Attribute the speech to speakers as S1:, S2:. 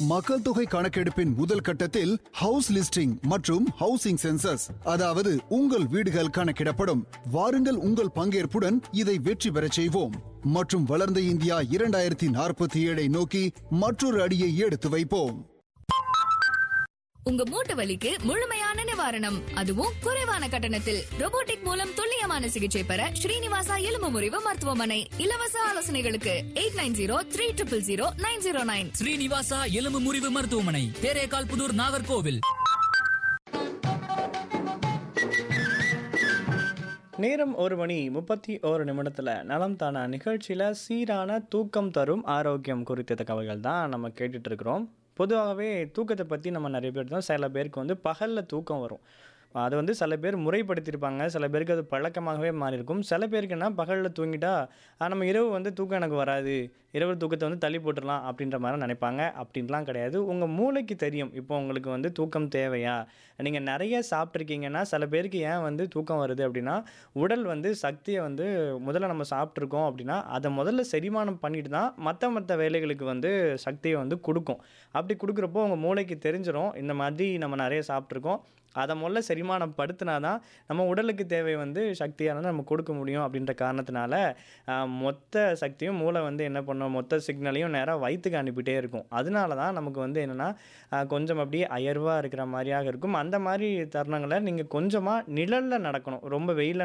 S1: மக்கள் தொகை கணக்கெடுப்பின் முதல் கட்டத்தில் ஹவுஸ் லிஸ்டிங் மற்றும் ஹவுசிங் சென்சஸ் அதாவது உங்கள் வீடுகள் கணக்கிடப்படும் வாருங்கள் உங்கள் பங்கேற்புடன் இதை வெற்றி பெறச் செய்வோம் மற்றும் வளர்ந்த இந்தியா இரண்டாயிரத்தி நாற்பத்தி ஏழை நோக்கி மற்றொரு அடியை எடுத்து வைப்போம்
S2: உங்க மூட்டு வலிக்கு முழுமையான நிவாரணம் அதுவும் குறைவான கட்டணத்தில் robotic மூலம் துல்லியமான சிகிச்சை பெற ஸ்ரீனிவாசா எலும்பு முறிவு மருத்துவமனை இலவச ஆலோசனைகளுக்கு eight nine zero three triple zero nine zero nine
S3: Srinivasa எலும்பு முறிவு மருத்துவமனை தேரேகால் புதூர் நாகர்கோவில்
S4: நேரம் ஒரு மணி முப்பத்தி ஓரு நிமிடத்தில் நலம் தானா நிகழ்ச்சியில் சீரான தூக்கம் தரும் ஆரோக்கியம் குறித்த தகவல்கள் தான் நம்ம கேட்டுட்டு இருக்கிறோம் பொதுவாகவே தூக்கத்தை பற்றி நம்ம நிறைய பேர் தான் சில பேருக்கு வந்து பகலில் தூக்கம் வரும் அது வந்து சில பேர் முறைப்படுத்தியிருப்பாங்க சில பேருக்கு அது பழக்கமாகவே மாறி இருக்கும் சில பேருக்கு என்ன பகலில் தூங்கிட்டா "ஆ, நம்ம இரவு வந்து தூக்கம் எனக்கு வராது இரவு தூக்கத்தை வந்து தள்ளி போட்டுடலாம் அப்படின்ற மாதிரி நினைப்பாங்க அப்படின்லாம் கிடையாது உங்கள் மூளைக்கு தெரியும் இப்போ உங்களுக்கு வந்து தூக்கம் தேவையா நீங்கள் நிறைய சாப்பிட்ருக்கீங்கன்னா சில பேருக்கு ஏன் வந்து தூக்கம் வருது அப்படின்னா உடல் வந்து சக்தியை வந்து முதல்ல நம்ம சாப்பிட்ருக்கோம் அப்படின்னா அதை முதல்ல செரிமானம் பண்ணிட்டு தான் மற்ற மற்ற வேலைகளுக்கு வந்து சக்தியை வந்து கொடுக்கும் அப்படி கொடுக்குறப்போ உங்கள் மூளைக்கு தெரிஞ்சிடும் இந்த மாதிரி நம்ம நிறைய சாப்பிட்ருக்கோம் அதை முதல்ல செரிமானம் படுத்தினா தான் நம்ம உடலுக்கு தேவை வந்து சக்தியானது நம்ம கொடுக்க முடியும் அப்படின்ற காரணத்தினால ஆஹ், மொத்த சக்தியும் மூளை வந்து என்ன பண்ணும் மொத்த சிக்னலையும் நேராக வயிற்றுக்கு அனுப்பிட்டே இருக்கும் அதனால தான் நமக்கு வந்து என்னென்னா கொஞ்சம் அப்படியே அயர்வாக இருக்கிற மாதிரியாக இருக்கும் அந்த மாதிரி தருணங்களை நீங்கள் கொஞ்சமாக நிழலில் நடக்கணும் ரொம்ப வெயிலில்